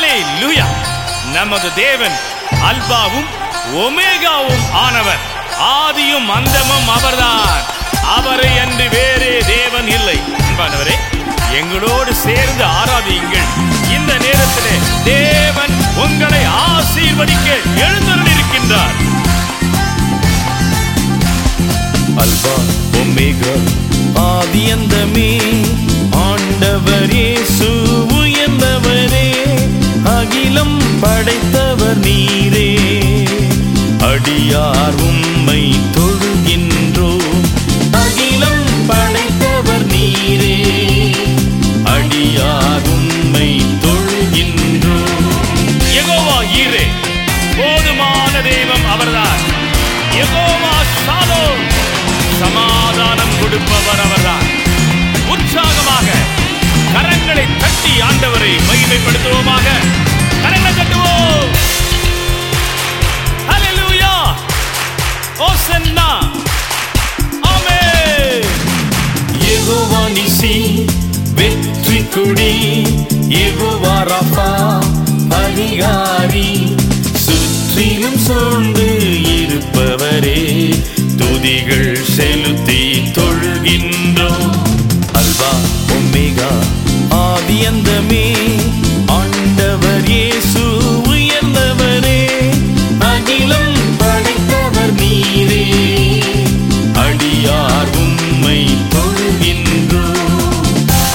ஹalleluya நமது தேவன் அல்பாவும் ஒமேகாவும் ஆனவர் ஆதியும் அந்தமும் அவர்தான் அவரை அன்று வேறே தேவன் இல்லை அன்பானவரே எங்களோடு சேர்ந்து ஆராதியுங்கள் இந்த நேரத்திலே தேவன் உங்களை ஆசீர்வதிக்க எழுந்தருளிருக்கின்றார் அல்பா ஒமேகா ஆதியந்தமே ஆண்டவர் இயேசு உயர்ந்தவரே அகிலம் படைத்தவர் நீரே அடியார் உம்மை தொழுகின்றோம் அகிலம் படைத்தவர் நீரே அடியார் உம்மை தொழுகின்றோம் யெகோவா ஈரே போதுமான தெய்வம் அவர்தான் யெகோவா ஷாலோம் சமாதானம் கொடுப்பவர் அவர்தான் உற்சாகமாக கரங்களை தட்டி ஆண்டவரை மகிமைப்படுத்துவோமாக கரங்களை தட்டுவோம் ஹalleluya ஓசன்னா ஆமென் யெகோவா நிசி வெற்றி கொடி யெகோவா ரஃபா அதிகாரி சுற்றிலும் சூழ்ந்து இருப்பவரே துதிகள் செலுத்தி தொழுகின்றோம் அல்வா ஒமேகா ஆதியந்தமே ஆண்டவர் இயேசு உயர்ந்தவரே அகிலம் படைத்தவர் நீரே அடியார் உம்மை தொழுகின்றோம்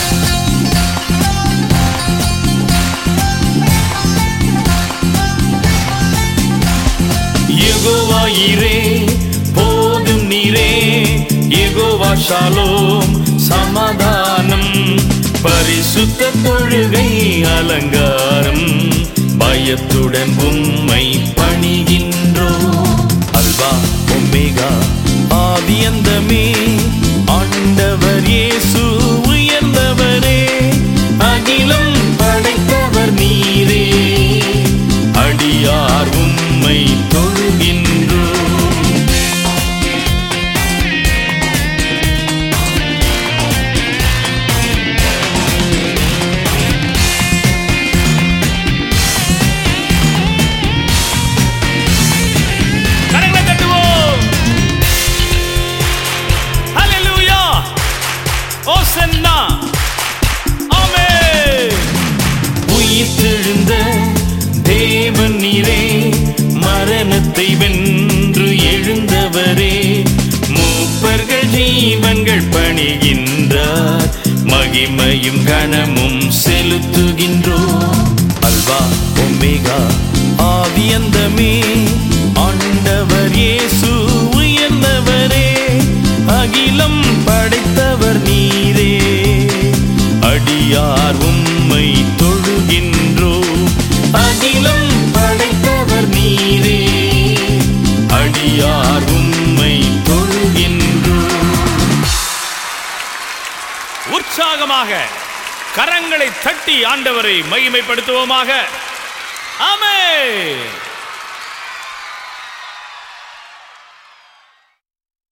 யெகோவா இரே போதும் நீரே யெகோவா ஷாலோம் சமாதானம் பரிசுத்த தொழுகை அலங்காரம் பயத்துடன் உம்மை பணிகின்றோம் அல்வா ஒமேகா ஆதியந்தமே ஆண்டவர் இயேசு உயர்ந்தவரே அகிலம் படைத்தவர் நீரே அடியார் உம்மை தொழுகின்றோம் கரங்களை தட்டுவோம் ஹalleluya ஓசன்னா ஆமென் உயிர்த்தெழுந்த தேவன் நீரே மரணத்தை வென்று எழுந்தவரே மூப்பர்கள் ஜீவன்கள் பணிகின்றார் மகிமையும் கனமும் செலுத்துகின்றோம் அல்வா ஒமேகா ஆதியந்தமே ஆண்டவர் இயேசு உயர்ந்தவரே அகிலம் படைத்தவர் நீரே அடியார் உம்மை தொழுகின்றோம் அகிலம் படைத்தவர் நீரே அடியார் உம்மை தொழுகின்றோம் உற்சாகமாக கரங்களை தட்டி ஆண்டவரை மகிமைப்படுத்துவோமாக ஆமென்